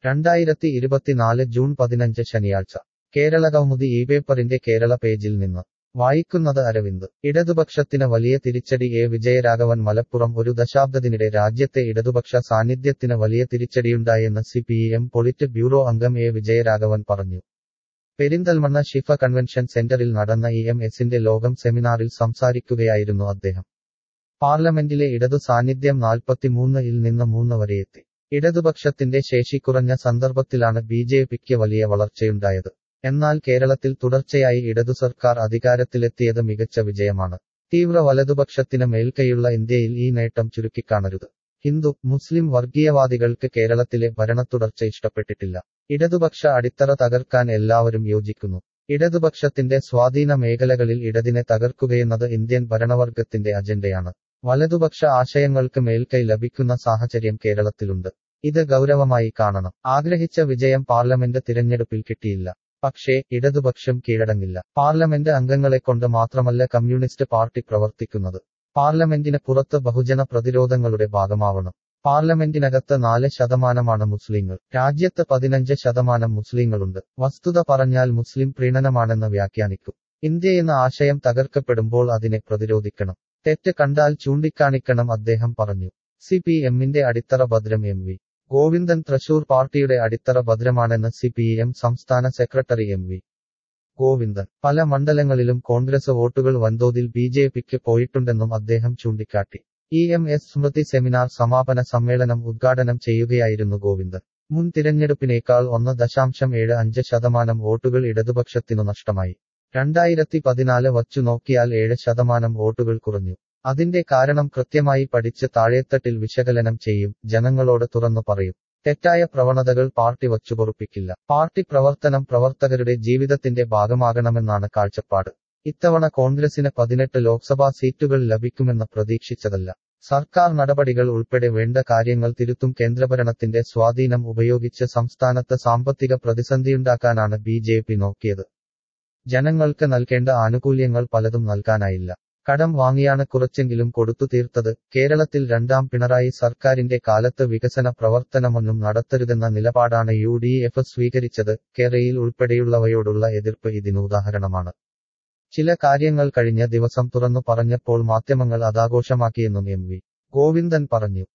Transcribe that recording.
രണ്ടായിരത്തി ഇരുപത്തിനാല് ജൂൺ പതിനഞ്ച് ശനിയാഴ്ച കേരളകൗമുദി ഈ പേപ്പറിന്റെ കേരള പേജിൽ നിന്ന് വായിക്കുന്നത് അരവിന്ദ് ഇടതുപക്ഷത്തിന് വലിയ തിരിച്ചടി എ വിജയരാഘവൻ മലപ്പുറം ഒരു ദശാബ്ദത്തിനിടെ രാജ്യത്തെ ഇടതുപക്ഷ സാന്നിധ്യത്തിന് വലിയ തിരിച്ചടിയുണ്ടായെന്ന് C P M polit bureau അംഗം എ വിജയരാഘവൻ പറഞ്ഞു പെരിന്തൽമണ്ണ ഷിഫ കൺവെൻഷൻ സെന്ററിൽ നടന്ന ഇ എം എസിന്റെ ലോകം സെമിനാറിൽ സംസാരിക്കുകയായിരുന്നു അദ്ദേഹം പാർലമെന്റിലെ ഇടതു സാന്നിധ്യം നാൽപ്പത്തിമൂന്ന് ഇൽ നിന്ന് മൂന്ന് വരെയെത്തി ഇടതുപക്ഷത്തിന്റെ ശേഷി കുറഞ്ഞ സന്ദർഭത്തിലാണ് ബി ജെ പിക്ക് വലിയ വളർച്ചയുണ്ടായത് എന്നാൽ കേരളത്തിൽ തുടർച്ചയായി ഇടതു സർക്കാർ അധികാരത്തിലെത്തിയത് മികച്ച വിജയമാണ് തീവ്ര വലതുപക്ഷത്തിന് മേൽക്കൈയുള്ള ഇന്ത്യയിൽ ഈ നേട്ടം ചുരുക്കിക്കാണരുത് ഹിന്ദു മുസ്ലിം വർഗീയവാദികൾക്ക് കേരളത്തിലെ ഭരണത്തുടർച്ച ഇഷ്ടപ്പെട്ടിട്ടില്ല ഇടതുപക്ഷ അടിത്തറ തകർക്കാൻ എല്ലാവരും യോജിക്കുന്നു ഇടതുപക്ഷത്തിന്റെ സ്വാധീന മേഖലകളിൽ ഇടതിനെ തകർക്കുകയെന്നത് ഇന്ത്യൻ ഭരണവർഗത്തിന്റെ അജണ്ടയാണ് വലതുപക്ഷ ആശയങ്ങൾക്ക് മേൽക്കൈ ലഭിക്കുന്ന സാഹചര്യം കേരളത്തിലുണ്ട് ഇത് ഗൗരവമായി കാണണം ആഗ്രഹിച്ച വിജയം പാർലമെന്റ് തിരഞ്ഞെടുപ്പിൽ കിട്ടിയില്ല പക്ഷേ ഇടതുപക്ഷം കീഴടങ്ങില്ല പാർലമെന്റ് അംഗങ്ങളെക്കൊണ്ട് മാത്രമല്ല കമ്മ്യൂണിസ്റ്റ് പാർട്ടി പ്രവർത്തിക്കുന്നത് പാർലമെന്റിന് പുറത്ത് ബഹുജന പ്രതിരോധങ്ങളുടെ ഭാഗമാവണം പാർലമെന്റിനകത്ത് നാല് ശതമാനമാണ് മുസ്ലിങ്ങൾ രാജ്യത്ത് പതിനഞ്ച് ശതമാനം മുസ്ലിങ്ങളുണ്ട് വസ്തുത പറഞ്ഞാൽ മുസ്ലിം പ്രീണനമാണെന്ന് വ്യാഖ്യാനിക്കും ഇന്ത്യയെന്ന ആശയം തകർക്കപ്പെടുമ്പോൾ അതിനെ പ്രതിരോധിക്കണം തെറ്റ് കണ്ടാൽ ചൂണ്ടിക്കാണിക്കണം അദ്ദേഹം പറഞ്ഞു സി പി എമ്മിന്റെ അടിത്തറ ഭദ്രം എം വി ഗോവിന്ദൻ തൃശൂർ പാർട്ടിയുടെ അടിത്തറ ഭദ്രമാണെന്ന് സി പി എം സംസ്ഥാന സെക്രട്ടറി എം വി ഗോവിന്ദൻ പല മണ്ഡലങ്ങളിലും കോൺഗ്രസ് വോട്ടുകൾ വൻതോതിൽ ബി ജെ പിക്ക് പോയിട്ടുണ്ടെന്നും അദ്ദേഹം ചൂണ്ടിക്കാട്ടി ഇ എം എസ് സ്മൃതി സെമിനാർ സമാപന സമ്മേളനം ഉദ്ഘാടനം ചെയ്യുകയായിരുന്നു ഗോവിന്ദൻ മുൻ തിരഞ്ഞെടുപ്പിനേക്കാൾ ഒന്ന് ദശാംശം ഏഴ് അഞ്ച് ശതമാനം വോട്ടുകൾ ഇടതുപക്ഷത്തിനു നഷ്ടമായി രണ്ടായിരത്തി പതിനാല് വച്ചു നോക്കിയാൽ ഏഴ് ശതമാനം വോട്ടുകൾ കുറഞ്ഞു അതിന്റെ കാരണം കൃത്യമായി പഠിച്ച് താഴേത്തട്ടിൽ വിശകലനം ചെയ്യും ജനങ്ങളോട് തുറന്നു പറയും തെറ്റായ പ്രവണതകൾ പാർട്ടി വച്ചുപൊറുപ്പിക്കില്ല പാർട്ടി പ്രവർത്തനം പ്രവർത്തകരുടെ ജീവിതത്തിന്റെ ഭാഗമാകണമെന്നാണ് കാഴ്ചപ്പാട് ഇത്തവണ കോൺഗ്രസിന് പതിനെട്ട് ലോക്സഭാ സീറ്റുകൾ ലഭിക്കുമെന്ന് പ്രതീക്ഷിച്ചതല്ല സർക്കാർ നടപടികൾ ഉൾപ്പെടെ വേണ്ട കാര്യങ്ങൾ തിരുത്തും കേന്ദ്രഭരണത്തിന്റെ സ്വാധീനം ഉപയോഗിച്ച് സംസ്ഥാനത്ത് സാമ്പത്തിക പ്രതിസന്ധിയുണ്ടാക്കാനാണ് ബി ജെ പി നോക്കിയത് ജനങ്ങൾക്ക് നൽകേണ്ട ആനുകൂല്യങ്ങൾ പലതും നൽകാനായില്ല കടം വാങ്ങിയാണ് കുറച്ചെങ്കിലും കൊടുത്തു തീർത്തത് കേരളത്തിൽ രണ്ടാം പിണറായി സർക്കാരിന്റെ കാലത്ത് വികസന പ്രവർത്തനമൊന്നും നടത്തരുതെന്ന നിലപാടാണ് യു ഡി എഫ് സ്വീകരിച്ചത് കേരയിൽ ഉൾപ്പെടെയുള്ളവയോടുള്ള എതിർപ്പ് ഇതിനുദാഹരണമാണ് ചില കാര്യങ്ങൾ കഴിഞ്ഞ ദിവസം തുറന്നു പറഞ്ഞപ്പോൾ മാധ്യമങ്ങൾ അതാഘോഷമാക്കിയെന്നും എം വി ഗോവിന്ദൻ പറഞ്ഞു